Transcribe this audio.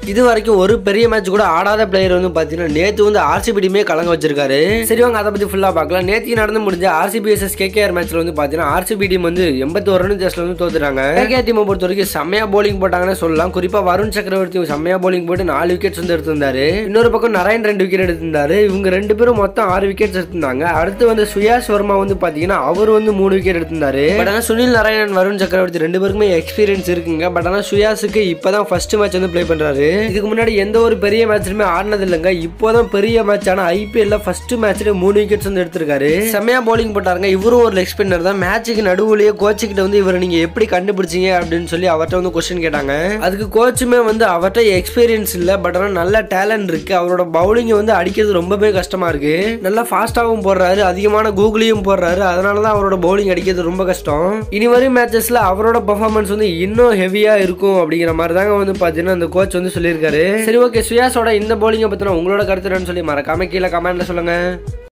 இது வரைக்கும் ஒரு பெரிய மேட்ச் கூட ஆடாத பிளேயர் வந்து பாத்தீங்கன்னா நேத்து வந்து ஆர்சிபி டீமே கலங்க வச்சிருக்காரு சரி வாங்க அதை பத்தி ஃபுல்லா பார்க்கலாம் நேத்தி நடந்து முடிஞ்ச ஆர்சிபி எஸ்எஸ் கேகேஆர் மேட்ச்ல வந்து பாத்தீங்கன்னா ஆர்சிபி டீம் வந்து எண்பத்தி ஒரு ரன் ஜஸ்ட்ல வந்து தோத்துறாங்க கேகேஆர் டீமை பொறுத்த வரைக்கும் செம்மையா போலிங் போட்டாங்கன்னு சொல்லலாம் குறிப்பா வருண் சக்கரவர்த்தி செம்மையா போலிங் போட்டு நாலு விக்கெட்ஸ் வந்து எடுத்திருந்தாரு இன்னொரு பக்கம் நரேன் ரெண்டு விக்கெட் எடுத்திருந்தாரு இவங்க ரெண்டு பேரும் மொத்தம் ஆறு விக்கெட்ஸ் எடுத்திருந்தாங்க அடுத்து வந்து சுயாஸ் வர்மா வந்து பாத்தீங்கன்னா அவர் வந்து மூணு விக்கெட் எடுத்திருந்தாரு பட் ஆனா சுனில் நாராயணன் வருண் சக்கரவர்த்தி ரெண்டு பேருக்குமே எக்ஸ்பீரியன்ஸ் இருக்குங்க பட் ஆனா சுயாஸுக்கு இப்பதான் ஃபர்ஸ்ட் மேட்ச் வந்து ப்ளே பண்றாரு இதுக்கு முன்னாடி எந்த ஒரு பெரிய மேட்ச்லுமே ஆடினது இல்லைங்க இப்போதான் பெரிய மேட்ச் ஆனா ஐபிஎல்ல ஃபர்ஸ்ட் மேட்ச்ல மூணு விக்கெட்ஸ் வந்து எடுத்திருக்காரு செம்மையா பவுலிங் போட்டாருங்க இவரும் ஒரு லெக் ஸ்பின்னர் தான் மேட்சுக்கு நடுவுலயே கோச்சு கிட்ட வந்து இவரை நீங்க எப்படி கண்டுபிடிச்சீங்க அப்படின்னு சொல்லி அவர்கிட்ட வந்து கொஸ்டின் கேட்டாங்க அதுக்கு கோச்சுமே வந்து அவர்கிட்ட எக்ஸ்பீரியன்ஸ் இல்ல பட் ஆனா நல்ல டேலண்ட் இருக்கு அவரோட பவுலிங் வந்து அடிக்கிறது ரொம்பவே கஷ்டமா இருக்கு நல்லா ஃபாஸ்டாகவும் போடுறாரு அதிகமான கூகுளையும் போடுறாரு அதனால தான் அவரோட பவுலிங் அடிக்கிறது ரொம்ப கஷ்டம் இனி வரும் மேட்சஸ்ல அவரோட பெர்ஃபார்மன்ஸ் வந்து இன்னும் ஹெவியா இருக்கும் அப்படிங்கிற மாதிரி தாங்க வந்து பாத்தீங்கன்னா அந்த கோச் வந்து சொல்லியிருக்காரு சரி ஓகே சுயாஸோட இந்த பவுலிங்கை பத்தின உங்களோட கருத்து என்னன்னு சொல்லி மறக்காம கீழே கமெண்ட்ல சொல்லுங்க